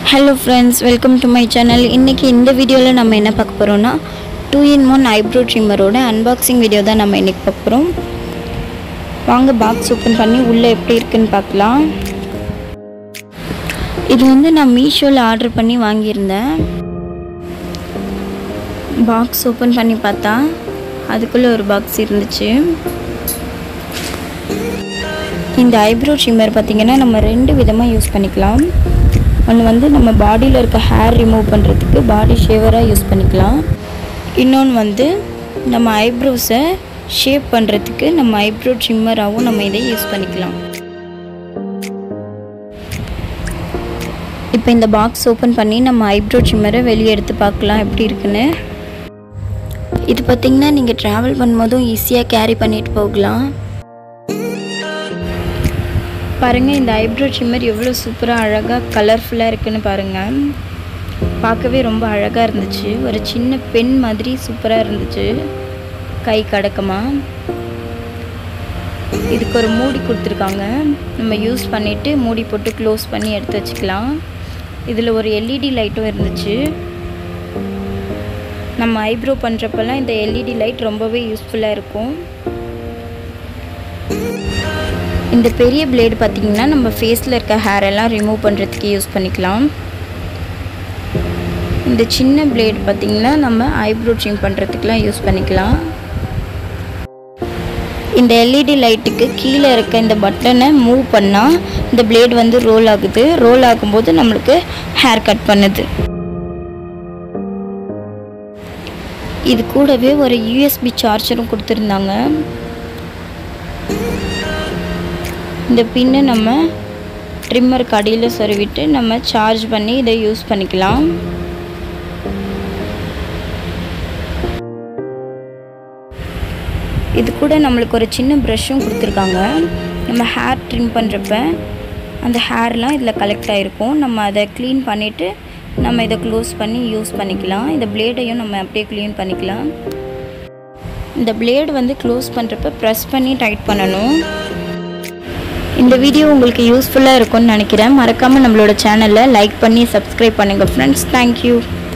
hello friends welcome to my channel இன்றைக்கி இந்த வீடியோவில் நம்ம என்ன பார்க்க போகிறோம்னா டூ இன் ஒன் ஐப்ரோ ட்ரிம்மரோட அன்பாக்சிங் வீடியோ தான் நம்ம இன்றைக்கி பார்க்க போகிறோம் வாங்க பாக்ஸ் ஓப்பன் பண்ணி உள்ளே எப்படி இருக்குன்னு பார்க்கலாம் இது வந்து நான் மீஷோவில் ஆர்டர் பண்ணி வாங்கியிருந்தேன் பாக்ஸ் ஓப்பன் பண்ணி பார்த்தா அதுக்குள்ளே ஒரு பாக்ஸ் இருந்துச்சு இந்த ஐப்ரோ ட்ரிம்மர் பார்த்திங்கன்னா நம்ம ரெண்டு விதமாக யூஸ் பண்ணிக்கலாம் ஒன்று வந்து நம்ம பாடியில் இருக்க ஹேர் ரிமூவ் பண்ணுறதுக்கு பாடி ஷேவராக யூஸ் பண்ணிக்கலாம் இன்னொன்று வந்து நம்ம ஐப்ரோஸை ஷேப் பண்ணுறதுக்கு நம்ம ஐப்ரோ ட்ரிம்மராகவும் நம்ம இதை யூஸ் பண்ணிக்கலாம் இப்போ இந்த பாக்ஸ் ஓப்பன் பண்ணி நம்ம ஐப்ரோ ட்ரிம்மரை வெளியே எடுத்து பார்க்கலாம் எப்படி இருக்குன்னு இது பார்த்திங்கன்னா நீங்கள் ட்ராவல் பண்ணும்போதும் ஈஸியாக கேரி பண்ணிட்டு போகலாம் பாருங்கள் இந்த ஐப்ரோ ட்ரிம்மர் எவ்வளோ சூப்பராக அழகாக கலர்ஃபுல்லாக இருக்குன்னு பாருங்கள் பார்க்கவே ரொம்ப அழகாக இருந்துச்சு ஒரு சின்ன பென் மாதிரி சூப்பராக இருந்துச்சு கை கடக்கமாக இதுக்கு ஒரு மூடி கொடுத்துருக்காங்க நம்ம யூஸ் பண்ணிவிட்டு மூடி போட்டு க்ளோஸ் பண்ணி எடுத்து வச்சுக்கலாம் இதில் ஒரு எல்இடி லைட்டும் இருந்துச்சு நம்ம ஐப்ரோ பண்ணுறப்பெல்லாம் இந்த எல்இடி லைட் ரொம்பவே யூஸ்ஃபுல்லாக இருக்கும் இந்த பெரிய பிளேடு பார்த்திங்கன்னா நம்ம ஃபேஸில் இருக்க ஹேர் எல்லாம் ரிமூவ் பண்ணுறதுக்கு யூஸ் பண்ணிக்கலாம் இந்த சின்ன பிளேடு பார்த்திங்கன்னா நம்ம ஐப்ரோ ட்ரிம் பண்ணுறதுக்குலாம் யூஸ் பண்ணிக்கலாம் இந்த எல்இடி லைட்டுக்கு கீழே இருக்க இந்த பட்டனை மூவ் பண்ணால் இந்த பிளேடு வந்து ரோல் ஆகுது ரோல் ஆகும்போது நம்மளுக்கு ஹேர் கட் பண்ணுது இது கூடவே ஒரு யூஎஸ்பி சார்ஜரும் கொடுத்துருந்தாங்க இந்த பின்னை நம்ம ட்ரிம்மருக்கு அடியில் சொருவிட்டு நம்ம சார்ஜ் பண்ணி இதை யூஸ் பண்ணிக்கலாம் இது கூட நம்மளுக்கு ஒரு சின்ன ப்ரஷ்ஷும் கொடுத்துருக்காங்க நம்ம ஹேர் ட்ரிம் பண்ணுறப்ப அந்த ஹேர்லாம் இதில் கலெக்ட் ஆகிருக்கும் நம்ம அதை க்ளீன் பண்ணிவிட்டு நம்ம இதை க்ளோஸ் பண்ணி யூஸ் பண்ணிக்கலாம் இந்த பிளேடையும் நம்ம அப்படியே க்ளீன் பண்ணிக்கலாம் இந்த பிளேடு வந்து க்ளோஸ் பண்ணுறப்ப ப்ரெஸ் பண்ணி டைட் பண்ணணும் இந்த வீடியோ உங்களுக்கு யூஸ்ஃபுல்லாக இருக்கும்னு நினைக்கிறேன் மறக்காமல் நம்மளோட சேனலை லைக் பண்ணி சப்ஸ்கிரைப் பண்ணுங்கள் ஃப்ரெண்ட்ஸ் தேங்க்யூ